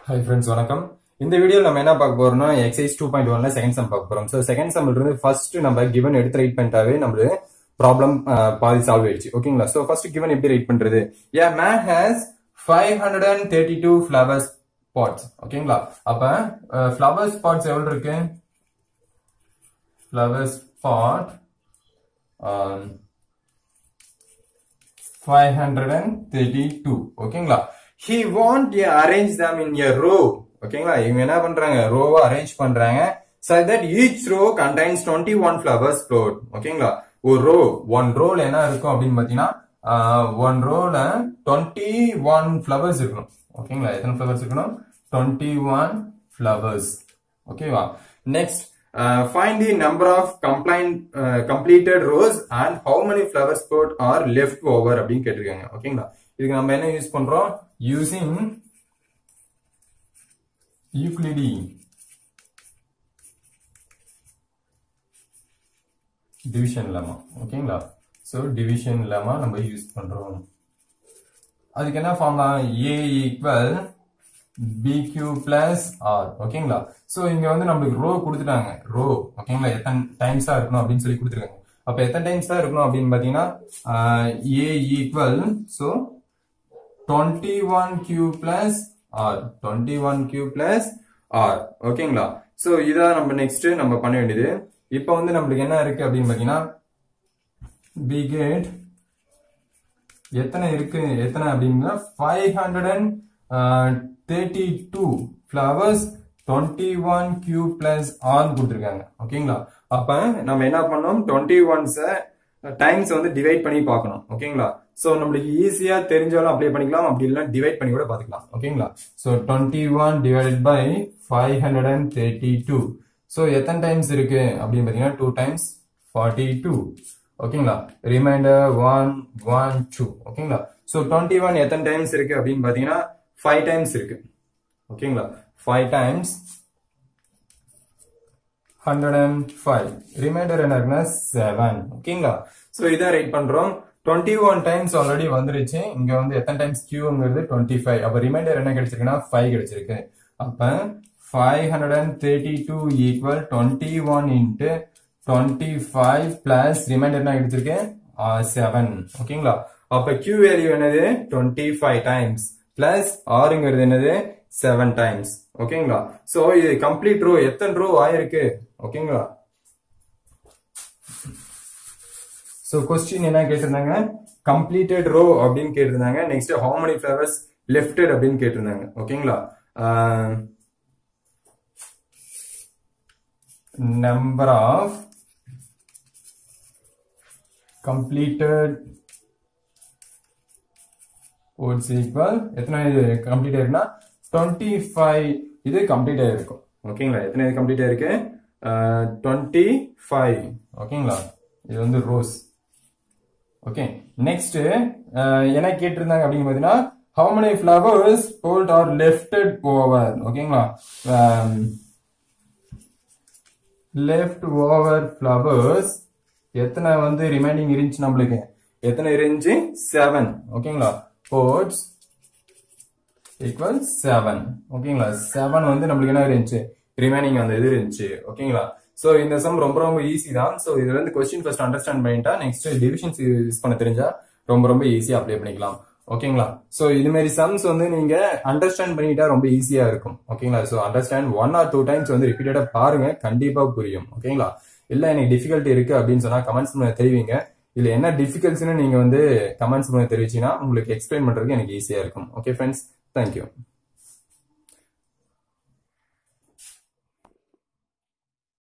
hi friends வணக்கம் இந்த வீடியோல நம்ம என்ன பார்க்க போறோம்னா எக்ஸைஸ் டூ பாயிண்ட் ஒன்ல செகண்ட் சம் பார்க்க போறோம் ஸோ செகண்ட் சம்ல இருந்து ஃபர்ஸ்ட் நம்ம கிவன் எடுத்து ரைட் பண்ணிட்டாவே நம்மளுக்கு ப்ராப்ளம் பாதி சால்வ் ஆயிடுச்சு ஓகேங்களா ஸோ ஃபர்ஸ்ட் கிவன் எப்படி ரைட் பண்றது a man has five hundred and thirty two flowers pots ஓகேங்களா அப்ப ஃபிளவர் ஸ்பாட்ஸ் எவ்வளவு இருக்கு flower pot five hundred and thirty two ஓகேங்களா he want arrange them in a row ஓகேங்களா இவங்க என்ன பண்றாங்க ரோவா அரேஞ்ச் பண்றாங்க so that each row contains 21 flowers float ஓகேங்களா ஒரு ரோ ஒன் ரோல என்ன இருக்கும் அப்படின்னு பாத்தீங்கன்னா ஒன் ரோல டுவெண்ட்டி ஒன் ஃபிளவர்ஸ் இருக்கணும் ஓகேங்களா எத்தனை ஃபிளவர்ஸ் இருக்கணும் டுவெண்ட்டி ஒன் ஃபிளவர்ஸ் ஓகேவா next find the number of complaint completed rows and how many flowers pot are left over அப்படின்னு கேட்டிருக்காங்க ஓகேங்களா இதுக்கு நம்ம என்ன யூஸ் பண்றோம் யூசிங் யூக்ளிடி டிவிஷன் லெமா ஓகேங்களா ஸோ டிவிஷன் லெமா நம்ம யூஸ் பண்றோம் அதுக்கு என்ன formula a equal b q plus r ஓகேங்களா ஸோ இங்க வந்து நம்மளுக்கு ரோ கொடுத்துட்டாங்க ரோ ஓகேங்களா எத்தனை டைம்ஸா இருக்கணும் அப்படின்னு சொல்லி கொடுத்துருக்காங்க அப்ப எத்தனை டைம்ஸ் தான் இருக்கணும் அப்படின்னு பாத்தீங்கன்னா a equal so twenty one q plus r twenty one q plus r ஓகேங்களா ஸோ இதான் நம்ம நெக்ஸ்ட் நம்ம பண்ண வேண்டியது இப்போ வந்து நம்மளுக்கு என்ன இருக்கு அப்படின்னு பாத்தீங்கன்னா வி கெட் எத்தனை இருக்கு எத்தனை அப்படின்னா five hundred and thirty two flowers twenty one q plus r கொடுத்துருக்காங்க ஓகேங்களா அப்ப நம்ம என்ன பண்ணோம் டுவெண்ட்டி ஒன்ஸ டைம்ஸ் வந்து டிவைட் பண்ணி பார்க்கணும் ஓகேங்களா ஸோ நம்மளுக்கு ஈஸியா தெரிஞ்சாலும் அப்ளை பண்ணிக்கலாம் அப்படி இல்லைன்னா டிவைட் பண்ணி கூட பார்த்துக்கலாம் ஓகேங்களா so twenty one divided by five hundred and thirty two so எத்தனை டைம்ஸ் இருக்கு அப்படின்னு பார்த்தீங்கன்னா டூ டைம்ஸ் ஃபார்ட்டி டூ ஓகேங்களா ரிமைண்டர் ஒன் ஒன் டூ ஓகேங்களா ஸோ டுவெண்ட்டி ஒன் எத்தனை டைம்ஸ் இருக்கு அப்படின்னு பார்த்தீங்கன்னா ஃபைவ் டைம்ஸ் இருக்கு ஓகேங்களா five times hundred and five remainder என்ன இருக்குன்னா செவன் ஓகேங்களா ஸோ இதான் ரைட் பண்றோம் டுவெண்ட்டி ஒன் டைம்ஸ் ஆல்ரெடி வந்துருச்சு இங்க வந்து எத்தனை டைம்ஸ் கியூங்கிறது டுவெண்ட்டி ஃபைவ் அப்ப ரிமைண்டர் என்ன கிடைச்சிருக்குன்னா ஃபைவ் கிடைச்சிருக்கு அப்ப five hundred and thirty two equal twenty one into twenty five plus remainder என்ன கிடைச்சிருக்கு செவன் ஓகேங்களா அப்ப கியூ வேல்யூ என்னது டுவெண்ட்டி ஃபைவ் டைம்ஸ் பிளஸ் ஆறுங்கிறது என்னது செவன் டைம்ஸ் ஓகேங்களா சோ இது கம்ப்ளீட் ரோ எத்தனை ரோ ஆயிருக்கு ஓகேங்களா சோ கொஸ்டின் என்ன கேட்டிருந்தாங்க கம்ப்ளீட்டட் ரோ அப்படின்னு கேட்டிருந்தாங்க next how many flowers lefted அப்படின்னு கேட்டிருந்தாங்க ஓகேங்களா number of completed rows equal எத்தனை இது கம்ப்ளீட் ஆயிருக்குன்னா டுவெண்ட்டி ஃபைவ் இது கம்ப்ளீட் ஆயிருக்கும் ஓகேங்களா எத்தனை இது கம்ப்ளீட் ஆயிருக்கு டுவெண்ட்டி ஃபைவ் ஓகேங்களா இது வந்து ரோஸ் ஓகே நெக்ஸ்ட் என்ன கேட்டிருந்தாங்க அப்படின்னு பார்த்தீங்கன்னா how many flowers pot are lefted over ஓகேங்களா லெஃப்ட் ஓவர் ஃபிளவர்ஸ் எத்தனை வந்து ரிமைனிங் இருந்துச்சு நம்மளுக்கு எத்தனை இருந்துச்சு செவன் ஓகேங்களா போர்ட்ஸ் ஈக்குவல் செவன் ஓகேங்களா செவன் வந்து நம்மளுக்கு என்ன இருந்துச்சு ரிமைனிங் அந்த இது இருந்துச்சு ஓகேங்களா சோ இந்த சம் ரொம்ப ரொம்ப ஈஸி தான் சோ இதுல இருந்து கொஸ்டின் ஃபர்ஸ்ட் அண்டர்ஸ்டாண்ட் பண்ணிட்டா நெக்ஸ்ட் டிவிஷன்ஸ் யூஸ் பண்ண தெரிஞ்சா ரொம்ப ரொம்ப ஈஸியா அப்ளை பண்ணிக்கலாம் ஓகேங்களா சோ இது மாதிரி சம்ஸ் வந்து நீங்க அண்டர்ஸ்டாண்ட் பண்ணிட்டா ரொம்ப ஈஸியா இருக்கும் ஓகேங்களா so understand one or two times வந்து ரிப்பீட்டடா பாருங்க கண்டிப்பா புரியும் ஓகேங்களா இல்ல எனக்கு டிஃபிகல்ட்டி இருக்கு அப்படின்னு சொன்னா கமெண்ட்ஸ் பண்ண தெரிவிங்க இதுல என்ன டிஃபிகல்ட்ஸ்னு நீங்க வந்து கமெண்ட்ஸ் பண்ண தெரிவிச்சீங்கன்னா உங்களுக்கு எக்ஸ்பிளைன் பண்றதுக்கு எனக்கு ஈஸியா இருக்கும் ஓகே ஃப்ரெண்ட்ஸ் தேங்க்யூ